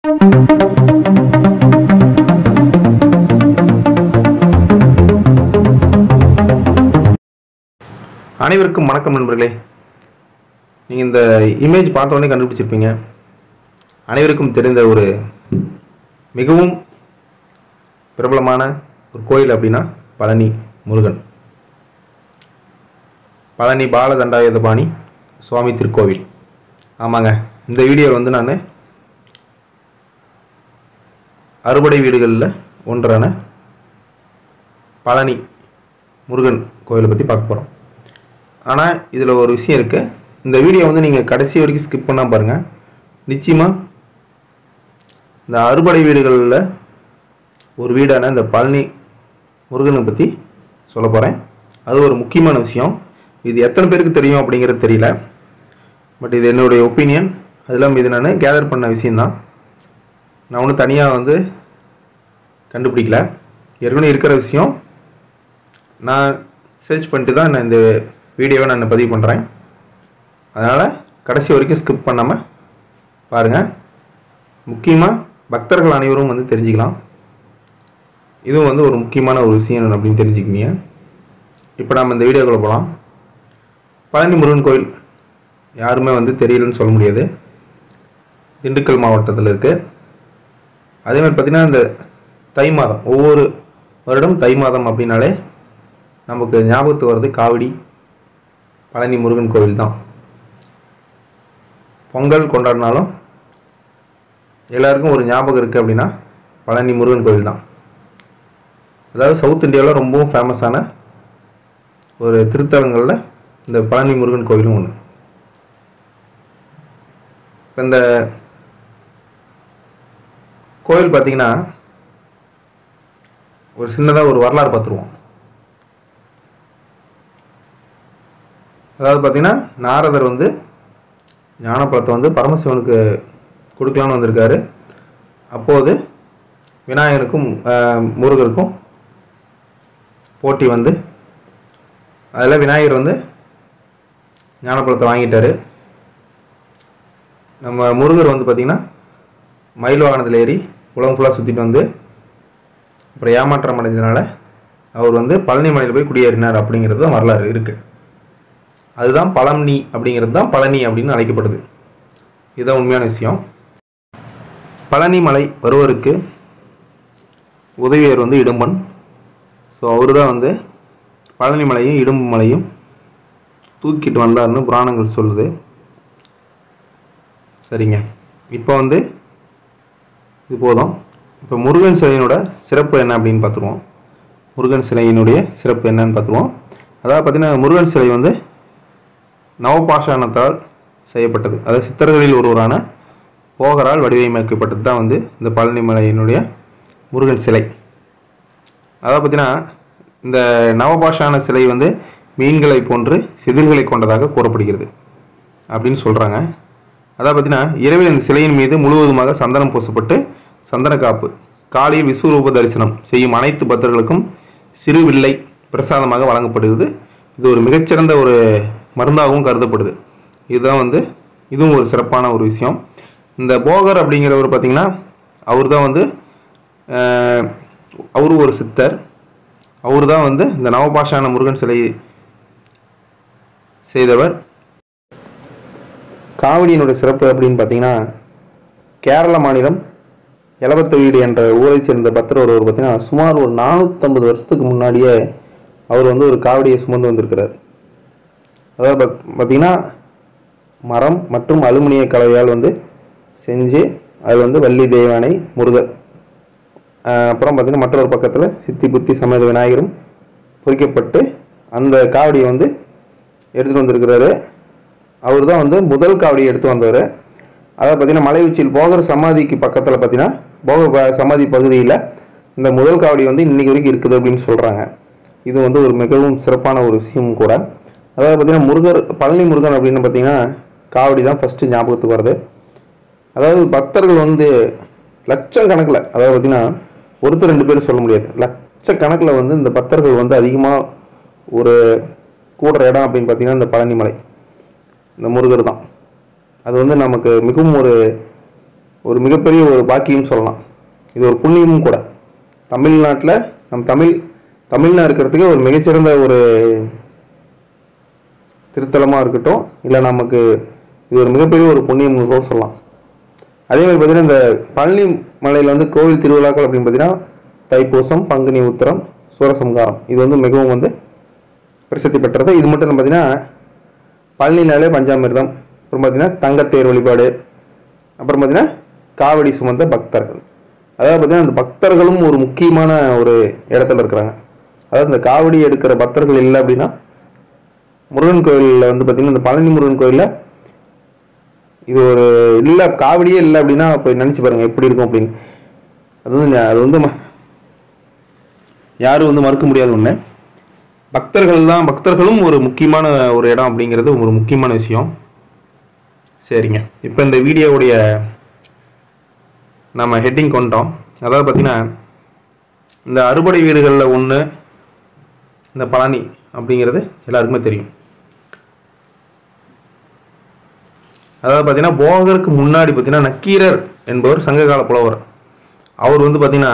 அனைவருக்கும் வணக்கம் நண்பர்களே நீங்கள் இந்த இமேஜ் பார்த்த உடனே கண்டுபிடிச்சிருப்பீங்க அனைவருக்கும் தெரிந்த ஒரு மிகவும் பிரபலமான ஒரு கோயில் அப்படின்னா பழனி முருகன் பழனி பாலதண்டாயுதபாணி சுவாமி திருக்கோவில் ஆமாங்க இந்த வீடியோவில் வந்து நான் அறுபடை வீடுகளில் ஒன்றான பழனி முருகன் கோயிலை பற்றி பார்க்க போகிறோம் ஆனால் இதில் ஒரு விஷயம் இருக்குது இந்த வீடியோ வந்து நீங்கள் கடைசி வரைக்கும் ஸ்கிப் பண்ணால் பாருங்கள் நிச்சயமாக இந்த அறுபடை வீடுகளில் ஒரு வீடான இந்த பழனி முருகனை பற்றி சொல்ல போகிறேன் அது ஒரு முக்கியமான விஷயம் இது எத்தனை பேருக்கு தெரியும் அப்படிங்கிறது தெரியல பட் இது என்னுடைய ஒப்பீனியன் அதெல்லாம் இது நான் கேதர் பண்ண விஷயந்தான் நான் ஒன்றும் தனியாக வந்து கண்டுபிடிக்கல ஏற்கனவே இருக்கிற விஷயம் நான் சர்ச் பண்ணிட்டு தான் நான் இந்த வீடியோவை நான் பதிவு பண்ணுறேன் அதனால் கடைசி வரைக்கும் ஸ்கிப் பண்ணாமல் பாருங்கள் முக்கியமாக பக்தர்கள் அனைவரும் வந்து தெரிஞ்சுக்கலாம் இதுவும் வந்து ஒரு முக்கியமான ஒரு விஷயம் அப்படின்னு தெரிஞ்சுக்கிங்க இப்போ நம்ம இந்த வீடியோக்குள்ளே போகலாம் பழனி முருகன் கோயில் யாருமே வந்து தெரியலன்னு சொல்ல முடியாது திண்டுக்கல் மாவட்டத்தில் இருக்குது அதே மாதிரி பார்த்திங்கன்னா இந்த தை மாதம் ஒவ்வொரு வருடம் தை மாதம் அப்படின்னாலே நமக்கு ஞாபகத்துக்கு வர்றது காவடி பழனி முருகன் கோவில் தான் பொங்கல் கொண்டாடினாலும் எல்லாருக்கும் ஒரு ஞாபகம் இருக்குது அப்படின்னா பழனி முருகன் கோவில் தான் அதாவது சவுத் இந்தியாவில் ரொம்பவும் ஃபேமஸான ஒரு திருத்தலங்களில் இந்த பழனி முருகன் கோவிலும் ஒன்று இப்போ இந்த கோவில் பார்த்தீங்கன்னா ஒரு சின்னதாக ஒரு வரலாறு பார்த்துருவோம் அதாவது பார்த்தீங்கன்னா நாரதர் வந்து ஞானப்பழத்தை வந்து பரமசிவனுக்கு கொடுக்கலான்னு வந்திருக்காரு அப்போது விநாயகனுக்கும் ஆஹ், முருகருக்கும் போட்டி வந்து அதில் விநாயகர் வந்து ஞானப்பழத்தை வாங்கிட்டாரு நம்ம முருகர் வந்து பார்த்திங்கன்னா மயில் வாகனத்தில் ஏறி உலகம் ஃபுல்லாக சுற்றிட்டு வந்து அப்புறம் ஏமாற்றம் அடைஞ்சதுனால அவர் வந்து பழனி மலையில் போய் குடியேறினார் அப்படிங்கிறது தான் வரலாறு இருக்குது அதுதான் பழனி அப்படிங்கிறது தான் பழனி அப்படின்னு அழைக்கப்படுது இதுதான் உண்மையான விஷயம் பழனி மலை வருவருக்கு உதவியர் வந்து இடும்பன் ஸோ அவர் தான் வந்து பழனி மலையும் இடும்பு மலையும் தூக்கிட்டு வந்தார்னு புராணங்கள் சொல்லுது சரிங்க இப்போ வந்து இது போதும் இப்போ முருகன் சிலையினோட சிறப்பு என்ன அப்படின்னு பார்த்துருவோம் முருகன் சிலையினுடைய சிறப்பு என்னன்னு பார்த்துருவோம் அதாவது பார்த்தீங்கன்னா முருகன் சிலை வந்து நவபாஷாணத்தால் செய்யப்பட்டது அதாவது சித்தர்களில் ஒருவரான போகரால் வடிவமைக்கப்பட்டது தான் வந்து இந்த பழனி மலையினுடைய முருகன் சிலை அதாவது பார்த்தீங்கன்னா இந்த நவபாஷான சிலை வந்து மீன்களை போன்று செதில்களை கொண்டதாக கூறப்படுகிறது அப்படின்னு சொல்கிறாங்க அதாவது பார்த்தீங்கன்னா இரவில் இந்த சிலையின் மீது முழுவதுமாக சந்தனம் பூசப்பட்டு சந்தன காப்பு காலையில் விஸ்வரூப தரிசனம் செய்யும் அனைத்து பக்தர்களுக்கும் சிறு வில்லை பிரசாதமாக வழங்கப்படுகிறது இது ஒரு மிகச்சிறந்த ஒரு மருந்தாகவும் கருதப்படுது இதுதான் வந்து இதுவும் ஒரு சிறப்பான ஒரு விஷயம் இந்த போகர் அப்படிங்கிறவர் பார்த்தீங்கன்னா அவர் தான் வந்து ஆஹ், அவரு ஒரு சித்தர் அவர் தான் வந்து இந்த நவபாஷான முருகன் சிலை செய்தவர் காவடியினுடைய சிறப்பு அப்படின்னு பார்த்தீங்கன்னா கேரள மாநிலம் எலவத்தவீடு என்ற ஊரைச் சேர்ந்த பக்தர் ஒருவர் பார்த்தீங்கன்னா சுமார் ஒரு நானூற்றம்பது வருஷத்துக்கு முன்னாடியே அவர் வந்து ஒரு காவடியை சுமந்து வந்திருக்கிறார் அதாவது பாத்- பார்த்தீங்கன்னா மரம் மற்றும் அலுமினிய கலவையால் வந்து செஞ்சு அது வந்து வள்ளி தேவானை முருகர் ஆஹ் அப்புறம் பார்த்தீங்கன்னா மற்றொரு பக்கத்தில் சித்தி புத்தி சமேத விநாயகரும் பொறிக்கப்பட்டு அந்த காவடியை வந்து எடுத்துகிட்டு வந்திருக்கிறாரு அவர் தான் வந்து முதல் காவடியை எடுத்து வந்தவர் அதாவது பார்த்தீங்கன்னா மலை உச்சியில் போகர் சமாதிக்கு பக்கத்தில் பார்த்தீங்கன்னா போகர் ப- சமாதி பகுதியில் இந்த முதல் காவடி வந்து இன்னைக்கு வரைக்கும் இருக்குது அப்படின்னு சொல்கிறாங்க இது வந்து ஒரு மிகவும் சிறப்பான ஒரு விஷயம் கூட அதாவது பார்த்தீங்கன்னா முருகர் பழனி முருகன் அப்படின்னு பார்த்தீங்கன்னா காவடி தான் ஃபஸ்ட்டு ஞாபகத்துக்கு வருது அதாவது பக்தர்கள் வந்து லட்சக்கணக்கில் அதாவது பார்த்தீங்கன்னா ஒருத்தர் ரெண்டு பேரும் சொல்ல முடியாது லட்சக்கணக்கில் வந்து இந்த பக்தர்கள் வந்து அதிகமாக ஒரு கூடுற இடம் அப்படின்னு பார்த்தீங்கன்னா இந்த பழனி மலை இந்த முருகர் தான் அது வந்து நமக்கு மிகவும் ஒரு ஒரு மிகப்பெரிய ஒரு பாக்கியம் சொல்லலாம் இது ஒரு புண்ணியமும் கூட தமிழ்நாட்டில் நம் தமிழ் தமிழ்னா இருக்கிறதுக்கு ஒரு மிகச்சிறந்த ஒரு திருத்தலமாக இருக்கட்டும் இல்லை நமக்கு இது ஒரு மிகப்பெரிய ஒரு புண்ணியம் கூட சொல்லலாம் அதே மாதிரி பார்த்தீங்கன்னா இந்த பழனி மலையில் வந்து கோவில் திருவிழாக்கள் அப்படின்னு பார்த்தீங்கன்னா தைப்பூசம் பங்குனி உத்திரம் சூரசம்காரம் இது வந்து மிகவும் வந்து பிரசித்தி பெற்றது இது மட்டும் இல்லை பார்த்தீங்கன்னா பழனினாலே பஞ்சாமிர்தம் அப்புறம் பார்த்தீங்கன்னா தங்கத்தேர் வழிபாடு அப்புறம் பார்த்தீங்கன்னா காவடி சுமந்த பக்தர்கள் அதாவது பார்த்தீங்கன்னா அந்த பக்தர்களும் ஒரு முக்கியமான ஒரு இடத்துல இருக்கிறாங்க அதாவது இந்த காவடி எடுக்கிற பக்தர்கள் இல்லை அப்படின்னா முருகன் கோயிலில் வந்து பார்த்தீங்கன்னா இந்த பழனி முருகன் கோயிலில் இது ஒரு இல்லை காவடியே இல்லை அப்படின்னா போய் நினச்சி பாருங்க எப்படி இருக்கும் அப்படின்னு அது வந்து ந- அது வந்து ம- யாரும் வந்து மறுக்க முடியாத ஒன்று பக்தர்கள் தான் பக்தர்களும் ஒரு முக்கியமான ஒரு இடம் அப்படிங்கிறது ஒரு முக்கியமான விஷயம் சரிங்க இப்போ இந்த வீடியோவுடைய நம்ம ஹெட்டிங் கொண்டோம் அதாவது பார்த்தீங்கன்னா இந்த அறுபடை வீடுகளில் ஒன்று இந்த பழனி அப்படிங்கிறது எல்லாருக்குமே தெரியும் அதாவது பார்த்தீங்கன்னா போகருக்கு முன்னாடி பார்த்தீங்கன்னா நக்கீரர் என்பவர் சங்ககால புலவர் அவர் வந்து பார்த்தீங்கன்னா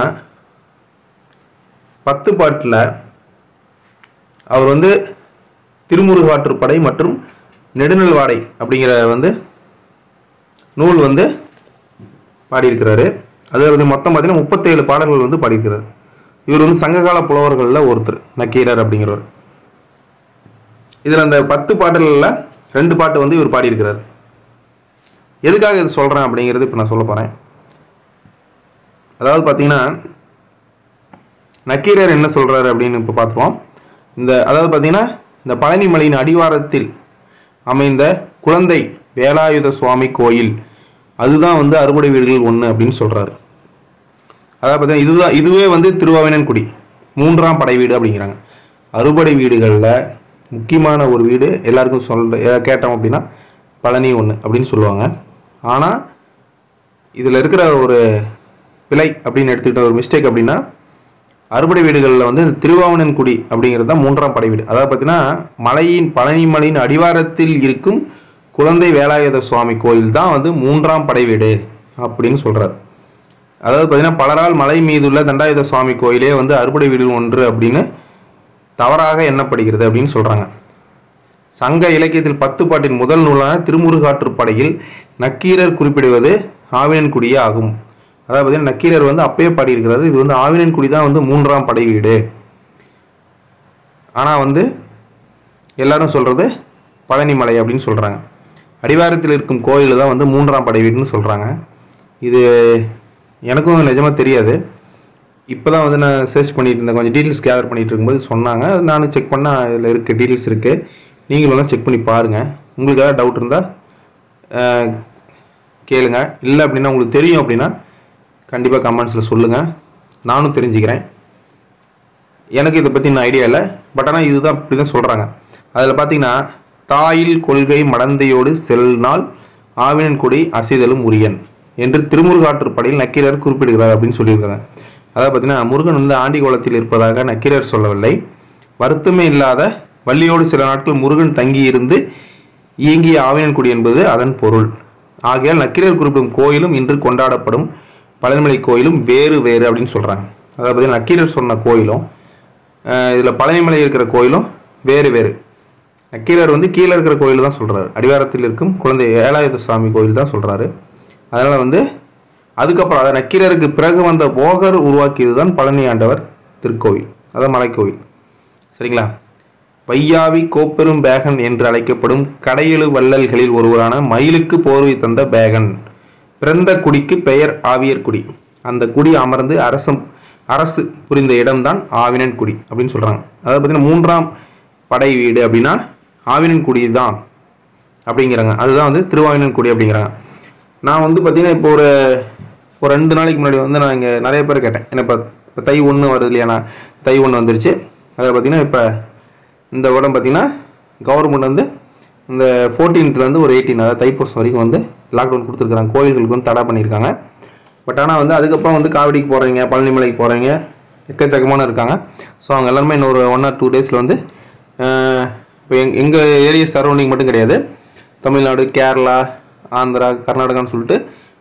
பத்து பாட்டில் அவர் வந்து திருமுருகாற்றுப்படை மற்றும் நெடுநல் வாடை அப்படிங்கிற வந்து நூல் வந்து பாடியிருக்கிறாரு அது வந்து மொத்தம் பார்த்தீங்கன்னா முப்பத்தேழு பாடல்கள் வந்து பாடியிருக்கிறார் இவர் வந்து சங்ககால புலவர்களில் ஒருத்தர் நக்கீரர் அப்படிங்கிறவர் இதில் அந்த பத்து பாடல்களில் ரெண்டு பாட்டு வந்து இவர் பாடியிருக்கிறார் எதுக்காக இது சொல்கிறேன் அப்படிங்கிறது இப்போ நான் சொல்ல போகிறேன் அதாவது பார்த்தீங்கன்னா நக்கீரர் என்ன சொல்கிறாரு அப்படின்னு இப்போ பார்த்துருவோம் இந்த அதாவது பார்த்தீங்கன்னா இந்த பழனி மலையின் அடிவாரத்தில் அமைந்த குழந்தை வேலாயுத சுவாமி கோயில் அதுதான் வந்து அறுபடை வீடுகள் ஒன்று அப்படின்னு சொல்கிறாரு அதாவது பார்த்தீங்கன்னா இதுதான் இதுவே வந்து திருவாவினன்குடி மூன்றாம் படை வீடு அப்படிங்கிறாங்க அறுபடை வீடுகளில் முக்கியமான ஒரு வீடு எல்லாருக்கும் சொல்ற கேட்டோம் அப்படின்னா பழனி ஒன்று அப்படின்னு சொல்லுவாங்க ஆனால் இதில் இருக்கிற ஒரு பிழை அப்படின்னு எடுத்துக்கிட்ட ஒரு மிஸ்டேக் அப்படின்னா அறுபடை வீடுகளில் வந்து இந்த திருவாவணன்குடி அப்படிங்கிறது தான் மூன்றாம் படை வீடு அதாவது பார்த்தீங்கன்னா மலையின் பழனி மலையின் அடிவாரத்தில் இருக்கும் குழந்தை வேலாயுத சுவாமி கோயில் தான் வந்து மூன்றாம் படை வீடு அப்படின்னு சொல்றாரு அதாவது பார்த்தீங்கன்னா பலரால் மலை மீதுள்ள தண்டாயுத சுவாமி கோயிலே வந்து அறுபடை வீடு ஒன்று அப்படின்னு தவறாக எண்ணப்படுகிறது அப்படின்னு சொல்றாங்க சங்க இலக்கியத்தில் பத்து பாட்டின் முதல் நூலான திருமுருகாற்றுப்படையில் நக்கீரர் குறிப்பிடுவது ஆவினன்குடியே ஆகும் அதாவது பார்த்தீங்கன்னா நக்கீரர் வந்து அப்பயே பாடியிருக்கிறாரு இது வந்து ஆவினன்குடி தான் வந்து மூன்றாம் படை வீடு ஆனால் வந்து எல்லாரும் சொல்றது பழனிமலை அப்படின்னு சொல்றாங்க அடிவாரத்தில் இருக்கும் கோயில் தான் வந்து மூன்றாம் படை வீடுன்னு சொல்றாங்க இது எனக்கும் நிஜமாக தெரியாது இப்போ தான் வந்து நான் சர்ச் பண்ணிட்டு இருந்தேன் கொஞ்சம் டீட்டெயில்ஸ் கேதர் பண்ணிட்டு இருக்கும்போது சொன்னாங்க அது நானும் செக் பண்ணால் இதில் இருக்குது டீட்டெயில்ஸ் இருக்குது நீங்களும் எல்லாம் செக் பண்ணி பாருங்கள் உங்களுக்கு ஏதாவது டவுட் இருந்தால் கேளுங்க இல்லை அப்படின்னா உங்களுக்கு தெரியும் அப்படின்னா கண்டிப்பாக கமெண்ட்ஸில் சொல்லுங்கள் நானும் தெரிஞ்சுக்கிறேன் எனக்கு இதை பற்றி நான் ஐடியா இல்லை பட் ஆனால் இதுதான் இப்படி தான் சொல்கிறாங்க அதில் பார்த்தீங்கன்னா தாயில் கொள்கை மடந்தையோடு செல்நாள் ஆவினன்குடி அசைதலும் உரியன் என்று திருமுருகாற்றுப்படையில் நக்கீரர் குறிப்பிடுகிறார் அப்படின்னு சொல்லியிருக்காங்க அதாவது பார்த்தீங்கன்னா முருகன் வந்து ஆண்டிகோலத்தில் இருப்பதாக நக்கீரர் சொல்லவில்லை வருத்தமே இல்லாத வள்ளியோடு சில நாட்கள் முருகன் தங்கியிருந்து இயங்கிய ஆவினன்குடி என்பது அதன் பொருள் ஆகையால் நக்கீரர் குறிப்பிடும் கோயிலும் இன்று கொண்டாடப்படும் பழனிமலை கோயிலும் வேறு வேறு அப்படின்னு சொல்கிறாங்க அதாவது பார்த்தீங்கன்னா நக்கீரர் சொன்ன கோயிலும் இதில் பழனிமலை இருக்கிற கோயிலும் வேறு வேறு நக்கீரர் வந்து கீழே இருக்கிற கோயில் தான் சொல்கிறாரு அடிவாரத்தில் இருக்கும் குழந்தை ஏழாயுத சுவாமி கோயில் தான் சொல்கிறாரு அதனால் வந்து அதுக்கப்புறம் அதாவது நக்கீரருக்கு பிறகு வந்த போகர் உருவாக்கியது தான் பழனி ஆண்டவர் திருக்கோவில் அதான் மலைக்கோவில் சரிங்களா வையாவி கோப்பெரும் பேகன் என்று அழைக்கப்படும் கடையெழு வள்ளல்களில் ஒருவரான மயிலுக்கு போர்வை தந்த பேகன் பிறந்த குடிக்கு பெயர் ஆவியர் குடி அந்த குடி அமர்ந்து அரசம் அரசு புரிந்த இடம்தான் ஆவினன் குடி அப்படின்னு சொல்றாங்க அதாவது பார்த்தீங்கன்னா மூன்றாம் படை வீடு அப்படின்னா ஆவினன் குடி தான் அப்படிங்கிறாங்க அதுதான் வந்து திருவாவினன்குடி அப்படிங்கிறாங்க நான் வந்து பார்த்தீங்கன்னா இப்போ ஒரு ஒரு ரெண்டு நாளைக்கு முன்னாடி வந்து நான் இங்கே நிறைய பேர் கேட்டேன் ஏன்னா இப்போ இப்போ தை ஒன்று வருது இல்லையா நான் தை ஒன்று வந்துருச்சு அதை பார்த்தீங்கன்னா இப்போ இந்த உடம்பு பார்த்தீங்கன்னா கவர்மெண்ட் வந்து இந்த 14th ல இருந்து ஒரு எயிட்டீன் அதாவது தைப்பூசம் வரைக்கும் வந்து லாக்டவுன் கொடுத்துருக்காங்க கோயில்களுக்கு வந்து தடை பண்ணியிருக்காங்க பட் ஆனால் வந்து அதுக்கப்புறம் வந்து காவடிக்கு போகிறவங்க பழனிமலைக்கு போகிறவங்க எக்கச்சக்கமான இருக்காங்க ஸோ அவங்க எல்லாருமே இன்னொரு ஒன் ஆர் டூ டேஸில் வந்து அஹ், இப்போ எங் எங்கள் ஏரியா சரௌண்டிங் மட்டும் கிடையாது தமிழ்நாடு கேரளா ஆந்திரா கர்நாடகான்னு சொல்லிட்டு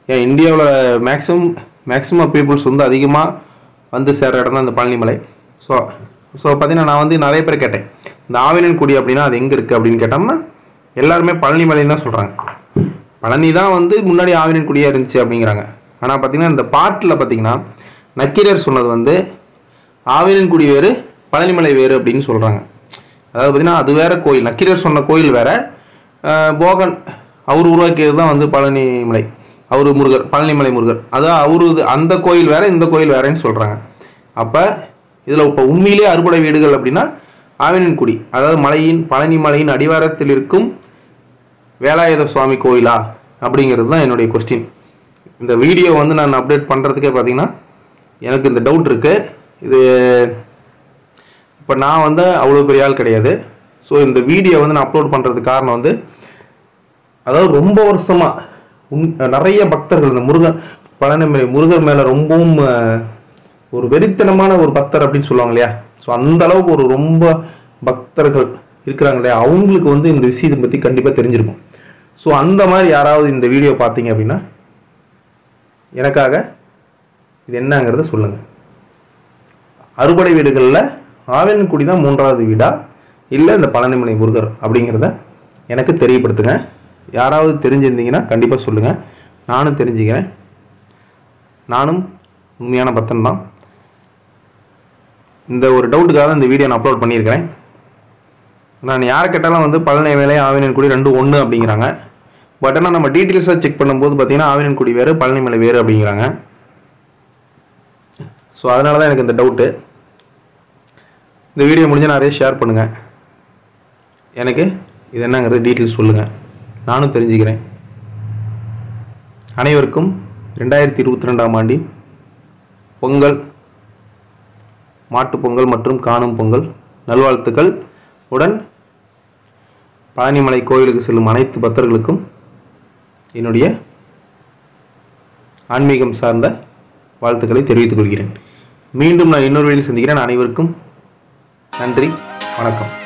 ஏன் இந்தியாவில் மேக்ஸிமம் மேக்ஸிமம் பீப்புள்ஸ் வந்து அதிகமாக வந்து சேர்ற இடம் தான் இந்த பழனிமலை ஸோ ஸோ பார்த்தீங்கன்னா நான் வந்து நிறைய பேர் கேட்டேன் இந்த ஆவினன்குடி அப்படின்னா அது எங்கே இருக்குது அப்படின்னு கேட்டோம்னா எல்லாருமே பழனிமலைன்னு தான் சொல்கிறாங்க பழனி தான் வந்து முன்னாடி ஆவினன்குடியாக இருந்துச்சு அப்படிங்கிறாங்க ஆனால் பார்த்தீங்கன்னா இந்த பாட்டில் பார்த்தீங்கன்னா நக்கீரர் சொன்னது வந்து ஆவினன்குடி வேறு பழனிமலை வேறு அப்படின்னு சொல்கிறாங்க அதாவது பார்த்தீங்கன்னா அது வேற கோயில் நக்கீரர் சொன்ன கோயில் வேற ஆஹ் போகன் அவர் உருவாக்கியது தான் வந்து பழனிமலை அவர் முருகர் பழனிமலை முருகர் அதான் அவரு இது- அந்த கோயில் வேற இந்த கோயில் வேறன்னு சொல்கிறாங்க அப்போ இதில் இப்போ உண்மையிலேயே அறுபடை வீடுகள் அப்படின்னா ஆவினன்குடி அதாவது மலையின் பழனி மலையின் அடிவாரத்தில் இருக்கும் வேலாயுத சுவாமி கோயிலா அப்படிங்கிறது தான் என்னுடைய கொஸ்டின் இந்த வீடியோ வந்து நான் அப்டேட் பண்ணுறதுக்கே பார்த்தீங்கன்னா எனக்கு இந்த டவுட் இருக்குது இது இப்போ நான் வந்து அவ்வளோ பெரிய ஆள் கிடையாது ஸோ இந்த வீடியோ வந்து நான் அப்லோட் பண்ணுறதுக்கு காரணம் வந்து அதாவது ரொம்ப வருஷமாக உன் நிறைய பக்தர்கள் இந்த முருகன் பழனிமலை முருகர் மேலே ரொம்பவும் அஹ், ஒரு வெறித்தனமான ஒரு பக்தர் அப்படின்னு சொல்லுவாங்க இல்லையா ஸோ அந்த அளவுக்கு ஒரு ரொம்ப பக்தர்கள் இருக்கிறாங்க இல்லையா அவங்களுக்கு வந்து இந்த விஷயத்தை பற்றி கண்டிப்பாக தெரிஞ்சிருக்கும் ஸோ அந்த மாதிரி யாராவது இந்த வீடியோ பார்த்தீங்க அப்படின்னா எனக்காக இது என்னங்கிறத சொல்லுங்கள் அறுபடை வீடுகளில் ஆவினன்குடி தான் மூன்றாவது வீடா இல்லை இந்த பழனிமலை முருகர் அப்படிங்கிறத எனக்கு தெரியப்படுத்துங்க யாராவது தெரிஞ்சிருந்தீங்கன்னா கண்டிப்பாக சொல்லுங்கள் நானும் தெரிஞ்சுக்கிறேன் நானும் உண்மையான பக்தன் தான் இந்த ஒரு டவுட்டுக்காக தான் இந்த வீடியோ நான் அப்லோட் பண்ணியிருக்கிறேன் நான் யாரை கேட்டாலும் வந்து பழனிமலை ஆவினன்குடி ரெண்டும் ஒன்று அப்படிங்கிறாங்க பட் ஆனால் நம்ம டீட்டெயில்ஸாக செக் பண்ணும்போது பார்த்தீங்கன்னா ஆவினன்குடி வேறு பழனிமலை வேறு அப்படிங்கிறாங்க ஸோ அதனால தான் எனக்கு இந்த டவுட்டு இந்த வீடியோ முடிஞ்ச நிறைய ஷேர் பண்ணுங்கள் எனக்கு இது என்னங்கிறது டீட்டெயில்ஸ் சொல்லுங்கள் நானும் தெரிஞ்சுக்கிறேன் அனைவருக்கும் ரெண்டாயிரத்தி இருபத்தி ரெண்டாம் ஆண்டின் பொங்கல் மாட்டுப் பொங்கல் மற்றும் காணும் பொங்கல் நல்வாழ்த்துக்கள் உடன் பழனிமலை கோயிலுக்கு செல்லும் அனைத்து பக்தர்களுக்கும் என்னுடைய ஆன்மீகம் சார்ந்த வாழ்த்துக்களை தெரிவித்துக் கொள்கிறேன் மீண்டும் நான் இன்னொரு வீடியோவில் சந்திக்கிறேன் அனைவருக்கும் நன்றி வணக்கம்